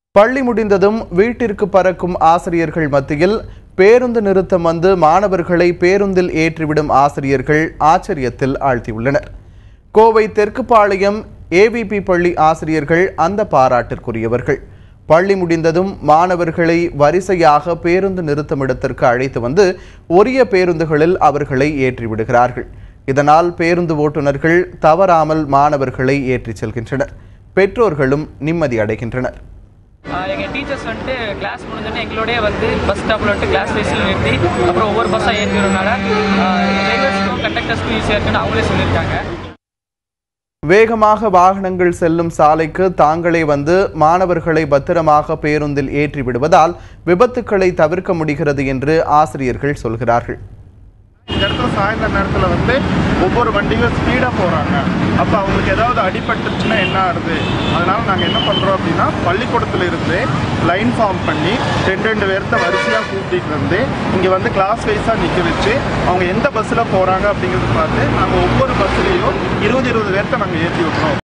பள்ளி முடிந்ததும் வீட்டிற்கு பறக்கும் ஆசிரியர்கள் மத்தியில் பேருந்து நிறுத்தம் வந்து மாணவர்களை பேருந்தில் ஏற்றிவிடும் ஆசிரியர்கள் ஆச்சரியத்தில் ஆழ்த்தியுள்ளனர் கோவை தெற்குப்பாளையம் ஏவிபி பள்ளி ஆசிரியர்கள் அந்த பாராட்டிற்குரியவர்கள் பள்ளி முடிந்ததும் மாணவர்களை வரிசையாக பேருந்து நிறுத்தமிடத்திற்கு அழைத்து வந்து உரிய பேருந்துகளில் அவர்களை ஏற்றிவிடுகிறார்கள் இதனால் பேருந்து ஓட்டுநர்கள் தவறாமல் மாணவர்களை ஏற்றிச் செல்கின்றனர் பெற்றோர்களும் நிம்மதி அடைகின்றனர் எங்கள் டீச்சர்ஸ் வந்துட்டு கிளாஸ் முடிஞ்சோடனே எங்களோடய வந்து பஸ் ஸ்டாப்பில் வந்துட்டு கிளாஸ் வைஸில் நிறுத்தி அப்புறம் ஒவ்வொரு பஸ்ஸாக ஏற்றிடுறதுனால டிரைவர்ஸ்க்கும் கண்டக்டர்ஸ்க்கும் ஈஸியாக இருக்குன்னு அவங்களே சொல்லியிருக்காங்க வேகமாக வாகனங்கள் செல்லும் சாலைக்கு தாங்களே வந்து மாணவர்களை பத்திரமாக பேருந்தில் ஏற்றி விடுவதால் விபத்துக்களை தவிர்க்க முடிகிறது என்று ஆசிரியர்கள் சொல்கிறார்கள் இந்த இடத்துல சாயந்தர நேரத்தில் வந்து ஒவ்வொரு வண்டியும் ஸ்பீடாக போகிறாங்க அப்போ அவங்களுக்கு ஏதாவது அடிபட்டுச்சுன்னா என்ன ஆகுது அதனால் நாங்கள் என்ன பண்ணுறோம் அப்படின்னா பள்ளிக்கூடத்தில் இருந்து லைன் ஃபார்ம் பண்ணி ரெண்டு ரெண்டு பேர்த்த வரிசையாக கூட்டிகிட்டு வந்து இங்கே வந்து கிளாஸ் வைஸாக நிற்க வச்சு அவங்க எந்த பஸ்ஸில் போகிறாங்க அப்படிங்கிறது பார்த்து நாங்கள் ஒவ்வொரு பஸ்ஸுலேயும் இருபது இருபது பேர்த்த நாங்கள் ஏற்றி விட்றோம்